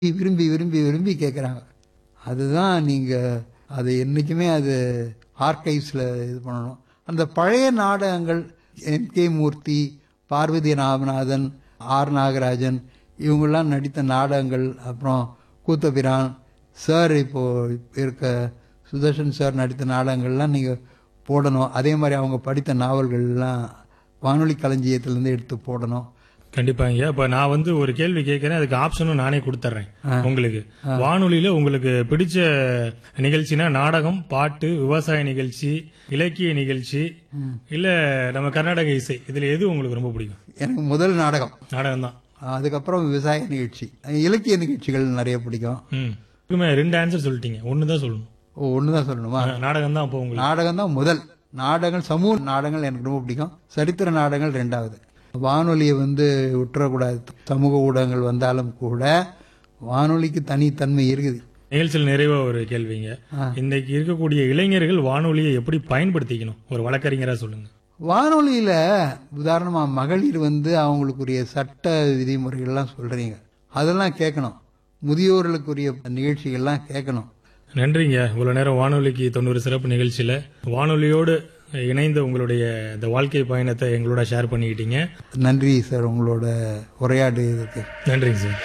விரும்பி விரும்பி விரும்பி கேட்குறாங்க அதுதான் நீங்கள் அது என்றைக்குமே அது ஆர்கைவ்ஸில் இது பண்ணணும் அந்த பழைய நாடகங்கள் N K Murthy Parvathi Ramanathan R Nagarajan இவங்கெல்லாம் நடித்த நாடகங்கள் அப்புறம் கூத்தபிரான் சார் இப்போ இருக்க சுதர்ஷன் சார் நடித்த நாடகங்கள்லாம் நீங்கள் போடணும் அதே மாதிரி அவங்க படித்த நாவல்கள்லாம் வானொலி களஞ்சியத்திலேருந்து எடுத்து போடணும் கண்டிப்பாங்க இப்ப நான் வந்து ஒரு கேள்வி கேட்கறேன் அதுக்கு ஆப்ஷனும் நானே கொடுத்துட்றேன் உங்களுக்கு வானொலியில உங்களுக்கு பிடிச்ச நிகழ்ச்சினா நாடகம் பாட்டு விவசாய நிகழ்ச்சி இலக்கிய நிகழ்ச்சி இல்ல நம்ம கர்நாடக இசை இதுல எது உங்களுக்கு ரொம்ப பிடிக்கும் எனக்கு முதல் நாடகம் நாடகம் தான் அதுக்கப்புறம் விவசாய நிகழ்ச்சி இலக்கிய நிகழ்ச்சிகள் நிறைய பிடிக்கும் ம் இப்பவுமே ரெண்டு ஆன்சர் சொல்லிட்டீங்க ஒன்னு தான் சொல்லணும் ஓ ஒன்று தான் சொல்லணுமா நாடகம் தான் அப்போ உங்களுக்கு நாடகம் தான் முதல் நாடகங்கள் சமூக நாடகங்கள் எனக்கு ரொம்ப பிடிக்கும் சரித்திர நாடகங்கள் ரெண்டாவது வானொலியை வந்து விட்டுறக்கூடாது சமூக ஊடகங்கள் வந்தாலும் கூட வானொலிக்கு தனித்தன்மை இருக்குது நிகழ்ச்சியில் நிறைவா ஒரு கேள்விங்க இன்னைக்கு இருக்கக்கூடிய இளைஞர்கள் வானொலியை எப்படி பயன்படுத்திக்கணும் ஒரு வழக்கறிஞரா சொல்லுங்க வானொலியில் உதாரணமாக மகளிர் வந்து அவங்களுக்குரிய சட்ட விதிமுறைகள்லாம் சொல்கிறீங்க அதெல்லாம் கேட்கணும் முதியோர்களுக்குரிய நிகழ்ச்சிகள்லாம் கேட்கணும் நன்றிங்க இவ்வளவு நேரம் வானொலிக்கு தொண்ணூறு சிறப்பு நிகழ்ச்சியில வானொலியோடு இணைந்த உங்களுடைய இந்த வாழ்க்கை பயணத்தை எங்களோட ஷேர் பண்ணிக்கிட்டீங்க நன்றி சார் உங்களோட உரையாடுறதுக்கு நன்றிங்க சார்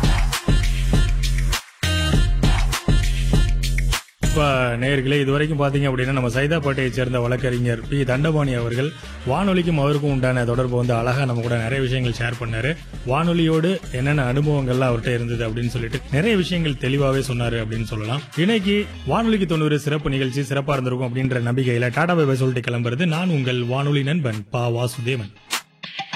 இப்ப நேயர்களே இது வரைக்கும் பாத்தீங்க அப்படின்னா நம்ம சைதாப்பேட்டையை சேர்ந்த வழக்கறிஞர் பி தண்டபாணி அவர்கள் வானொலிக்கும் அவருக்கும் உண்டான தொடர்பு வந்து அழகா நம்ம கூட நிறைய விஷயங்கள் ஷேர் பண்ணாரு வானொலியோடு என்னென்ன அனுபவங்கள்லாம் அவர்கிட்ட இருந்தது அப்படின்னு சொல்லிட்டு நிறைய விஷயங்கள் தெளிவாவே சொன்னாரு அப்படின்னு சொல்லலாம் இன்னைக்கு வானொலிக்கு தொண்ணூறு சிறப்பு நிகழ்ச்சி சிறப்பா இருந்திருக்கும் அப்படின்ற நம்பிக்கையில டாடா பை சொல்லிட்டு கிளம்புறது நான் உங்கள் வானொலி நண்பன் பா வாசுதேவன்